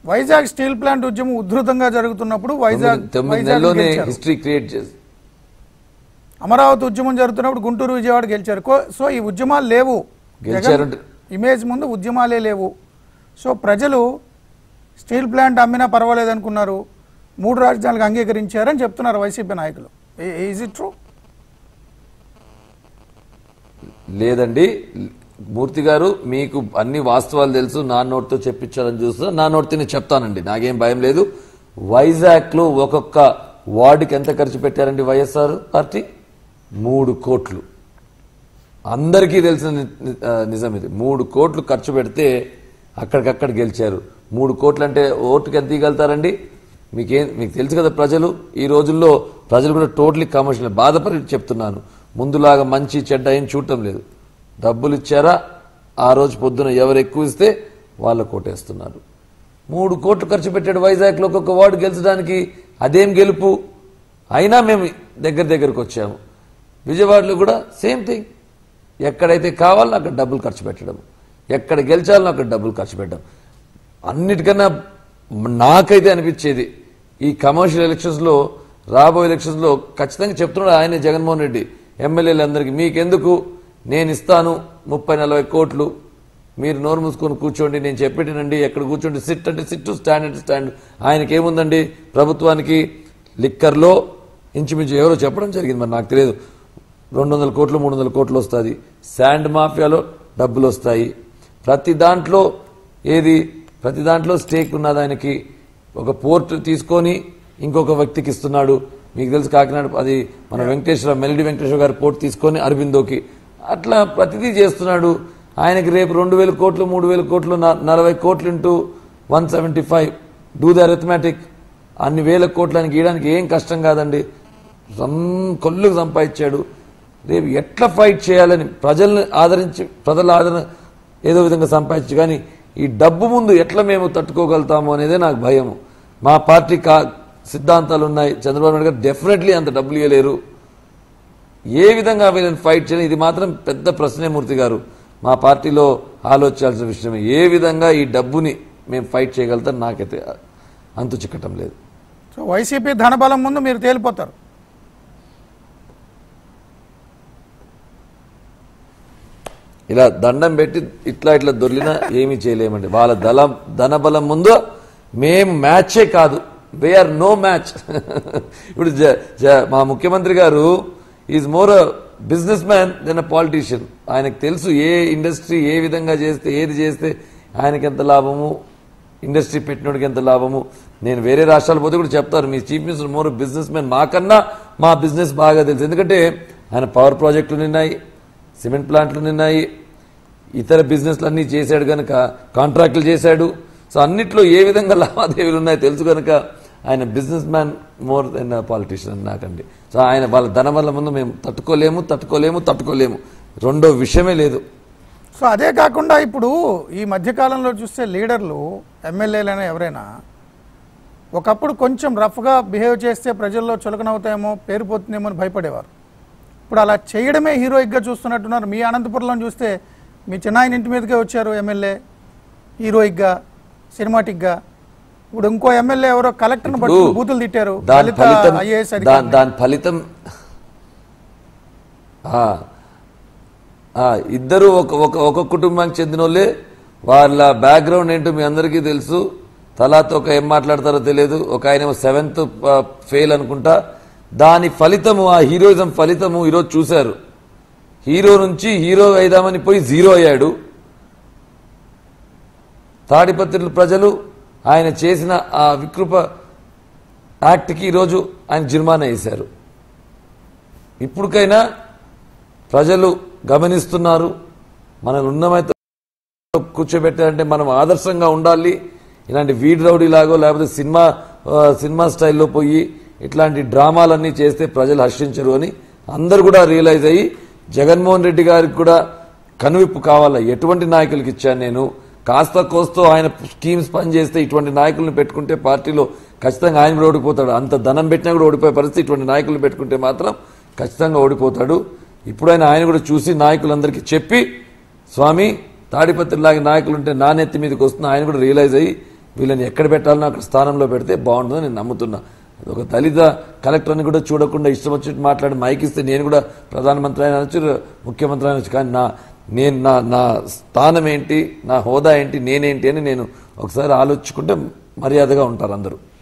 Vizag steel plant ఉద్యమం ఉధృతంగా జరుగుతున్నప్పుడు వైజాగ్ తొమ్మిది- తొమ్మిది వైజాగ్ నెలల్లోనే గెలిచారు. హిస్టరీ క్రియేట్ చేసి అమరావతి ఉద్యమం జరుగుతున్నప్పుడు గుంటూరు విజయవాడ గెలిచారు కో- సో ఈ ఉద్యమాలు లేవు గెలిచారంటే- జగన్ ఇమేజ్ ముందు ఉద్యమాలే లేవు సో ప్రజలు స్టీల్ ప్లాంట్ అమ్మినా పర్వాలేదు అనుకున్నారు మూడు రాజధానులకు అంగీకరించారని చెప్తున్నారు వైసీపీ నాయకులు ఈజ్ ఇట్ ట్రూ లేదండి మూర్తి గారు మీకు అన్ని వాస్తవాలు తెలుసు నా నోట్తో చెప్పించాలని చూస్తా నా నోటితో నేను చెప్తానండి నాకేం భయం లేదు వైజాగ్ లో ఒక్కొక్క వార్డుకి ఎంత ఖర్చు పెట్టారండి వైఎస్ఆర్ పార్టీ మూడు కోట్లు అందరికీ తెలిసిన ని- ని- ఆ, నిజం ఇది మూడు కోట్లు ఖర్చు పెడితే అక్కడికక్కడ గెలిచారు మూడు కోట్లు అంటే ఓటుకి ఎంత ఇవ్వగలుగుతారండి మీకేం మీకు తెలుసు కదా ప్రజలు ఈ రోజుల్లో ప్రజలు కూడా టోటలీ కమర్షియల్ బాధపడి చెప్తున్నాను ముందులాగా మంచి చెడ్డ ఏం చూడటం లేదు డబ్బులు ఇచ్చారా ఆ రోజు పొద్దున ఎవరు ఎక్కువ ఇస్తే వాళ్ళ కోటేస్తున్నారు మూడు కోట్లు ఖర్చు పెట్టాడు వైజాగ్లో ఒక్కొక్క వార్డు గెలిచడానికి అదేం గెలుపు అయినా మేము దగ్గర దగ్గరకు వచ్చాము విజయవాడలో కూడా సేమ్ థింగ్ ఎక్కడైతే కావాలో అక్కడ డబ్బులు ఖర్చు పెట్టడం ఎక్కడ గెలిచాలో అక్కడ డబ్బులు ఖర్చు పెట్టడం అన్నిటికన్నా నాకైతే అనిపించేది ఈ కమర్షియల్ ఎలక్షన్స్లో రాబోయే ఎలక్షన్స్లో ఖచ్చితంగా చెప్తున్నాడు ఆయనే జగన్మోహన్ రెడ్డి ఎమ్మెల్యేలందరికీ మీకెందుకు నేను ఇస్తాను ముప్పై నలభై కోట్లు మీరు నోరు మూసుకొని కూర్చోండి నేను చెప్పేటనండి ఎక్కడ కూర్చోండి సిట్ అంటే సిట్ స్టాండ్ అంటే స్టాండ్ ఆయనకి ఏముందండి ప్రభుత్వానికి లిక్కర్లో ఇంచుమించు ఎవరో చెప్పడం జరిగింది మరి నాకు తెలియదు రెండు వందల కోట్లు మూడు వందల కోట్లు వస్తుంది శాండ్ మాఫియాలో డబ్బులు వస్తాయి ప్రతి దాంట్లో ఏది ప్రతి దాంట్లో స్టేక్ ఉన్నది ఆయనకి ఒక పోర్ట్ తీసుకొని ఇంకొక వ్యక్తికి ఇస్తున్నాడు మీకు తెలుసు కాకినాడ అది మన వెంకటేశ్వర మెలడి వెంకటేశ్వర గారి పోర్ట్ తీసుకొని అరబిందోకి అట్లా ప్రతిదీ చేస్తున్నాడు ఆయనకి రేపు రెండు వేల కోట్లు మూడు వేల కోట్లు న- నలభై కోట్లు into one seventy five do the arithmetic అన్ని వేల కోట్లు ఆయనకి గీయడానికి ఏం కష్టం కాదండి సం- కొల్లుకు సంపాదించాడు రేపు ఎట్లా ఫైట్ చేయాలని ప్రజల్ని ఆదరించి ప్రజల ఆదరణ ఏదో విధంగా సంపాదించు కానీ ఈ డబ్బు ముందు ఎట్లా మేము తట్టుకోగలుగుతాము అనేదే నాకు భయము మా పార్టీ కా సిద్ధాంతాలు ఉన్నాయి చంద్రబాబు నాయుడు గారు డెఫినెట్లీ అంత డబ్బులు ఇవ్వలేరు ఏ విధంగా వీళ్ళని ఫైట్ చేయాలి ఇది మాత్రం పెద్ద ప్రశ్నే మూర్తి గారు మా పార్టీలో ఆలోచించాల్సిన విషయమే ఏ విధంగా ఈ డబ్బుని మేము ఫైట్ చేయగలుగుతాం నాకైతే అంతు చిక్కటం లేదు సో వైసీపీ ధనబలం ముందు మీరు తేలిపోతారు ఇలా దండం పెట్టి ఇట్లా ఇట్లా దొర్లినా ఏమీ చేయలేమండి వాళ్ళ దళం ధనబలం ముందు మేము మ్యాచే కాదు ఆర్ నో మ్యాచ్ ఇప్పుడు జ- జ- మా ముఖ్యమంత్రి గారు is more businessman than a politician ఆయనకు తెలుసు ఏ ఇండస్ట్రీ ఏ విధంగా చేస్తే ఏది చేస్తే ఆయనకి ఎంత లాభము ఇండస్ట్రీ పెట్టినోడికి ఎంత లాభము నేను వేరే రాష్ట్రాలు పోతే కూడా చెప్తారు మీ chief minister more businessman మాకన్నా మా బిజినెస్ బాగా తెలుసు ఎందుకంటే ఆయన పవర్ ప్రాజెక్టులు ఉన్నాయి సిమెంట్ ప్లాంట్లు ఉన్నాయి ఇతర బిజినెస్లు అన్నీ చేశాడు కనుక కాంట్రాక్టులు చేశాడు సో అన్నిట్లో ఏ విధంగా లావాదేవీలు ఉన్నాయో తెలుసు కనుక ఆయన businessman more than politician నాకండి సో ఆయన వాళ్ళ ధనం వల్ల ముందు మేము తట్టుకోలేము తట్టుకోలేము తట్టుకోలేము రెండో విషయమే లేదు సో అదే కాకుండా ఇప్పుడు ఈ మధ్యకాలంలో చూస్తే లీడర్లు ఎమ్మెల్యేలైనా ఎవరైనా ఒకప్పుడు కొంచెం రఫ్గా బిహేవ్ చేస్తే ప్రజల్లో చులకనవుతాయేమో పేరు పోతుందేమో అని భయపడేవారు ఇప్పుడు అలా చేయడమే హీరోయిక్గా చూస్తున్నట్టున్నారు మీ అనంతపురంలో చూస్తే మీ చిన్నాయన ఇంటి మీదకే వచ్చారు ఎమ్మెల్యే హీరోయిక్గా సినిమాటిక్గా ఇప్పుడు ఇంకో ఎమ్మెల్యే ఎవరో కలెక్టర్ని బట్టి ఇప్పుడు బూతులు తిట్టారు దాని దళిత ఫలితం ఐఏఎస్ దా- అధికారి దాని ఫలితం ఆ, ఆ, ఇద్దరు ఒక ఒక ఒక కుటుంబానికి చెందిన వాళ్ళే వాళ్ళ బ్యాక్గ్రౌండ్ ఏంటో మీ అందరికీ తెలుసు తలాతో ఒక ఏం మాట్లాడతారో తెలియదు ఒక ఆయన సెవెంత్ ఫెయిల్ అనుకుంటా దాని ఫలితము ఆ హీరోయిజం ఫలితము ఈరోజు చూశారు హీరో నుంచి హీరో అయిదామని పోయి జీరో అయ్యాడు తాడిపత్రుల ప్రజలు ఆయన చేసిన ఆ వికృప యాక్ట్కి ఈరోజు ఆయన జుర్మానా వేశారు ఇప్పటికైనా ప్రజలు గమనిస్తున్నారు మన ఉన్నమైతే కూర్చోబెట్టారంటే మనం ఆదర్శంగా ఉండాలి ఇలాంటి వీడ్ రౌడీ లాగో లేకపోతే సినిమా ఆ, సినిమా స్టైల్లో పోయి ఇట్లాంటి డ్రామాలన్నీ చేస్తే ప్రజలు హర్షించరు అని అందరు కూడా రియలైజ్ అయ్యి జగన్మోహన్ రెడ్డి గారికి కూడా కనువిప్పు కావాలా ఎటువంటి నాయకులకి ఇచ్చాను నేను కాస్త కోస్తో ఆయన స్కీమ్స్ పనిచేస్తే ఇటువంటి నాయకులను పెట్టుకుంటే పార్టీలో ఖచ్చితంగా ఆయన కూడా ఓడిపోతాడు అంత ధనం పెట్టినా కూడా ఓడిపోయే పరిస్థితి ఇటువంటి నాయకులను పెట్టుకుంటే మాత్రం ఖచ్చితంగా ఓడిపోతాడు ఇప్పుడైనా ఆయన కూడా చూసి నాయకులందరికీ చెప్పి స్వామి తాడిపత్రిలాగా నాయకులు ఉంటే నా నెత్తి మీదకి వస్తున్న ఆయన కూడా రియలైజ్ అయ్యి వీళ్ళని ఎక్కడ పెట్టాలనో అక్కడ స్థానంలో పెడితే బాగుంటుందని నేను నమ్ముతున్నా ఒక దళిత కలెక్టర్ని కూడా చూడకుండా ఇష్టం వచ్చినట్టు మాట్లాడి మైక్ ఇస్తే నేను కూడా ప్రధానమంత్రి అయినా అనొచ్చు ముఖ్యమంత్రి అనొచ్చు కానీ నా నేను నా నా స్థానం ఏంటి నా హోదా ఏంటి నేనేంటి అని నేను ఒకసారి ఆలోచించుకుంటే మర్యాదగా ఉంటారు అందరూ